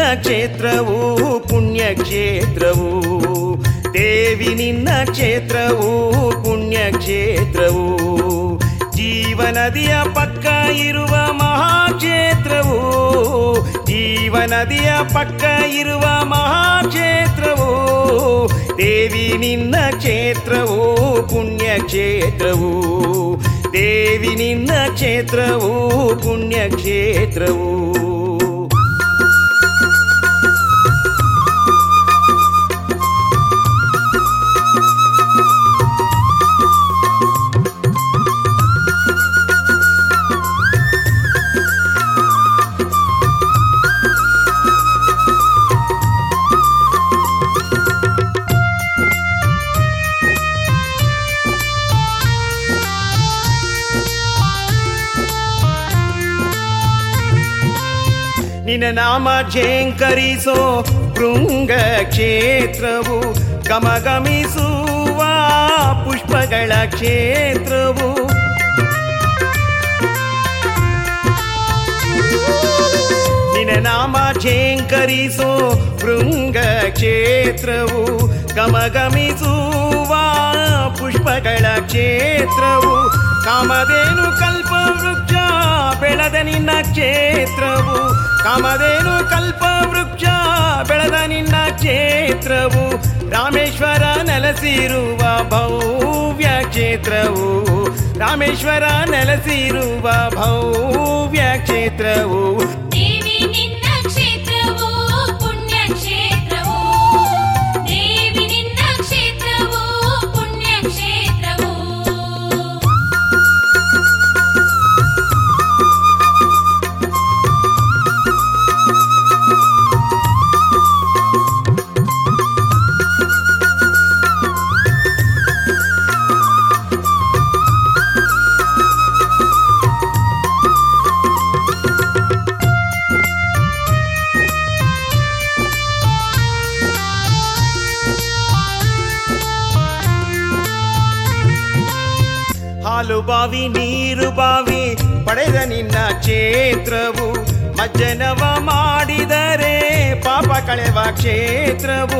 ಕ್ಷೇತ್ರವು ಪುಣ್ಯ ಕ್ಷೇತ್ರವು ದೇವಿ ನಿನ್ನ ಕ್ಷೇತ್ರವು ಪುಣ್ಯ ಕ್ಷೇತ್ರವು ಜೀವನದಿಯ ಪಕ್ಕ ಇರುವ ಮಹಾಕ್ಷೇತ್ರವು ಜೀವನದಿಯ ಪಕ್ಕ ಇರುವ ಮಹಾಕ್ಷೇತ್ರವು ದೇವಿ ನಿನ್ನ ಕ್ಷೇತ್ರವು ಪುಣ್ಯ ಕ್ಷೇತ್ರವು ದೇವಿ ನಿನ್ನ ಕ್ಷೇತ್ರವು ಪುಣ್ಯ ಕ್ಷೇತ್ರವು ನಿನ್ನ ನಾಮ ಝೇಂಕರಿಸೋ ಭೃಂಗ ಕ್ಷೇತ್ರವು ಗಮಗಮಿಸುವ ಪುಷ್ಪಗಳ ಕ್ಷೇತ್ರವು ನಿನ್ನ ನಾಮ ಝೇಂಕರಿಸೋ ಭೃಂಗ ಕ್ಷೇತ್ರವು ಗಮಗಮಿಸುವ ಪುಷ್ಪಗಳ ಕ್ಷೇತ್ರವು ಕಾಮಧೇನು ಕಲ್ಪ ವೃಕ್ಷ ಬೆಳೆದ ನಿನ್ನ ಕ್ಷೇತ್ರವು ಕಾಮಧೇನು ಕಲ್ಪ ವೃಕ್ಷ ಬೆಳೆದ ನಿನ್ನ ಕ್ಷೇತ್ರವು ರಾಮೇಶ್ವರ ನೆಲೆಸಿರುವ ಭವ್ಯ ಕ್ಷೇತ್ರವು ರಾಮೇಶ್ವರ ನೆಲೆಸಿರುವ ಭವ್ಯ ಕ್ಷೇತ್ರವು ದೇವಿ ನಿನ್ನ ಕ್ಷೇತ್ರವು ಪುಣ್ಯ ಕ್ಷೇತ್ರವು ದೇವಿ ನಿನ್ನ ಕ್ಷೇತ್ರವು ಪುಣ್ಯ ಕ್ಷೇತ್ರವು ಹಾಲು ಬಾವಿ ನೀರು ಬಾವಿ ಪಡೆದ ನಿನ್ನ ಕ್ಷೇತ್ರವು ಮಜ್ಜನವ ಮಾಡಿದರೆ ಪಾಪ ಕಳೆವ ಕ್ಷೇತ್ರವು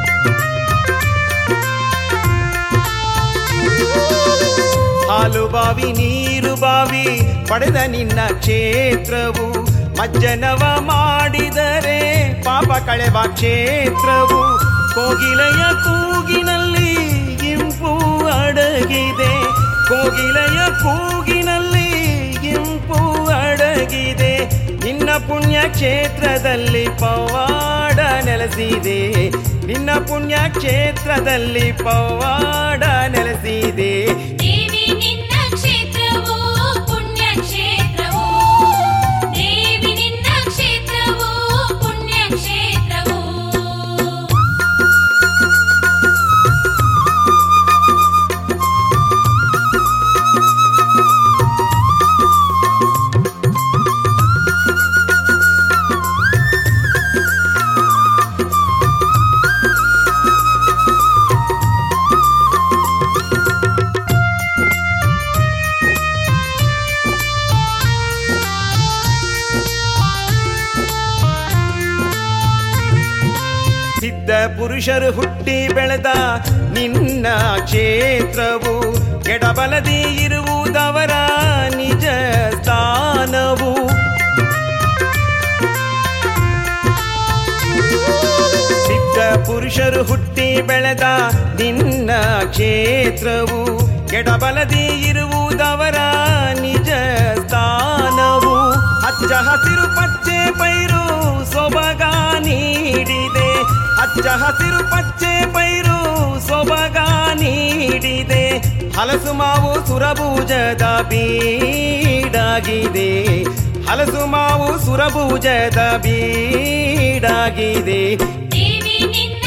ಹಾಲು ಬಾವಿ ನೀರು ಬಾವಿ ಪಡೆದ ನಿನ್ನ ಕ್ಷೇತ್ರವು ಮಜ್ಜನವ ಮಾಡಿದರೆ ಪಾಪ ಕಳೆವ ಕ್ಷೇತ್ರವು ಕೋಗಿಲೆಯ ಕೂಗಿನಲ್ಲಿ ಇಂಪು ಅಡಗಿದೆ ಕೋಗಿಲೆಯ ಕೂಗಿನಲ್ಲಿ ಇಂಪು ಅಡಗಿದೆ ನಿನ್ನ ಪುಣ್ಯ ಕ್ಷೇತ್ರದಲ್ಲಿ ಪವಾಡ ನೆಲೆಸಿದೆ ನಿನ್ನ ಪುಣ್ಯ ಕ್ಷೇತ್ರದಲ್ಲಿ ಪವಾಡ ನೆಲೆಸಿದೆ ದೇವಿ ನಿನ್ನ ಕ್ಷೇತ್ರವು ಪುಣ್ಯ ಕ್ಷೇತ್ರವು ದೇವಿ ನಿನ್ನ ಕ್ಷೇತ್ರವು ಪುಣ್ಯ ಕ್ಷೇತ್ರವು ಸಿದ್ಧ ಪುರುಷರು ಹುಟ್ಟಿ ಬೆಳೆದ ನಿನ್ನ ಕ್ಷೇತ್ರವು ಎಡಬಲದಿ ಇರುವುದವರ ನಿಜ ಸ್ಥಾನವು ಸಿದ್ಧ ಪುರುಷರು ಹುಟ್ಟಿ ಬೆಳೆದ ನಿನ್ನ ಕ್ಷೇತ್ರವು ಎಡಬಲದಿ ಇರುವುದವರ ನಿಜ ಸ್ಥಾನವು ಹಚ್ಚ ಹಸಿರು ಪಚ್ಚೆ ಪೈರು ಸೊಬಗ ನೀಡಿದೆ ಹಚ್ಚ ಹಸಿರು ಪಚ್ಚೆ ಪೈರು ಸೊಬಗ ನೀಡಿದೆ ಹಲಸು ಮಾವು ಸುರಭುಜದ ಬೀಡಾಗಿದೆ ಹಲಸು ಮಾವು ಸುರಭುಜದ ಬೀಡಾಗಿದೆ ದೇವಿ ನಿನ್ನ